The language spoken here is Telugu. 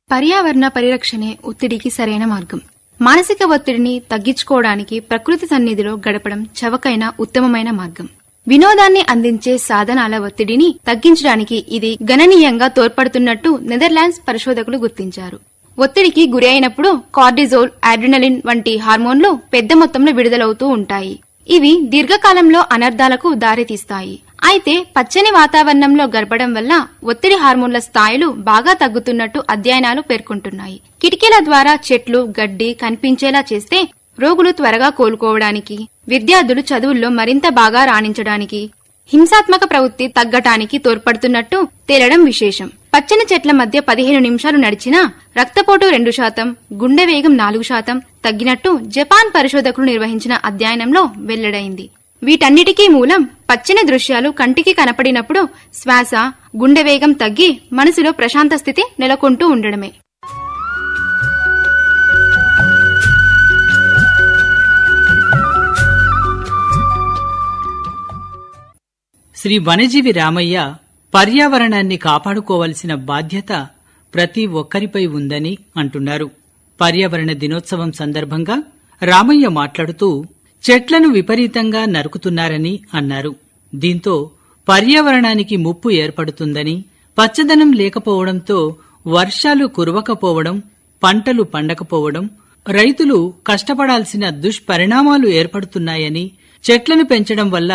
పర్యావరణ పరిరక్షణే ఒత్తిడికి సరైన మార్గం మానసిక ఒత్తిడిని తగ్గించుకోవడానికి ప్రకృతి సన్నిధిలో గడపడం చవకైన ఉత్తమమైన మార్గం వినోదాన్ని అందించే సాధనాల ఒత్తిడిని తగ్గించడానికి ఇది గణనీయంగా తోడ్పడుతున్నట్టు నెదర్లాండ్స్ పరిశోధకులు గుర్తించారు ఒత్తిడికి గురి అయినప్పుడు కార్డిజోల్ అడ్రినలిన్ వంటి హార్మోన్లు పెద్ద మొత్తంలో విడుదలవుతూ ఉంటాయి ఇవి దీర్ఘకాలంలో అనర్థాలకు దారితీస్తాయి అయితే పచ్చని వాతావరణంలో గడపడం వల్ల ఒత్తిడి హార్మోన్ల స్థాయిలు బాగా తగ్గుతున్నట్టు అధ్యయనాలు పేర్కొంటున్నాయి కిటికీల ద్వారా చెట్లు గడ్డి కనిపించేలా చేస్తే రోగులు త్వరగా కోలుకోవడానికి విద్యార్థులు చదువుల్లో మరింత బాగా రాణించడానికి హింసాత్మక ప్రవృత్తి తగ్గటానికి తోడ్పడుతున్నట్టు తేలడం విశేషం పచ్చని చెట్ల మధ్య పదిహేను నిమిషాలు నడిచినా రక్తపోటు రెండు శాతం గుండె వేగం నాలుగు శాతం తగ్గినట్టు జపాన్ పరిశోధకులు నిర్వహించిన అధ్యయనంలో వెల్లడైంది వీటన్నిటికీ మూలం పచ్చని దృశ్యాలు కంటికి కనపడినప్పుడు శ్వాస గుండె వేగం తగ్గి మనసులో ప్రశాంత స్థితి నెలకొంటూ ఉండడమే శ్రీ వనజీవి రామయ్య పర్యావరణాన్ని కాపాడుకోవలసిన బాధ్యత ప్రతి ఒక్కరిపై ఉందని అంటున్నారు పర్యావరణ దినోత్సవం సందర్భంగా రామయ్య మాట్లాడుతూ చెట్లను విపరీతంగా నరుకుతున్నారని అన్నారు దీంతో పర్యావరణానికి ముప్పు ఏర్పడుతుందని పచ్చదనం లేకపోవడంతో వర్షాలు కురవకపోవడం పంటలు పండకపోవడం రైతులు కష్టపడాల్సిన దుష్పరిణామాలు ఏర్పడుతున్నాయని చెట్లను పెంచడం వల్ల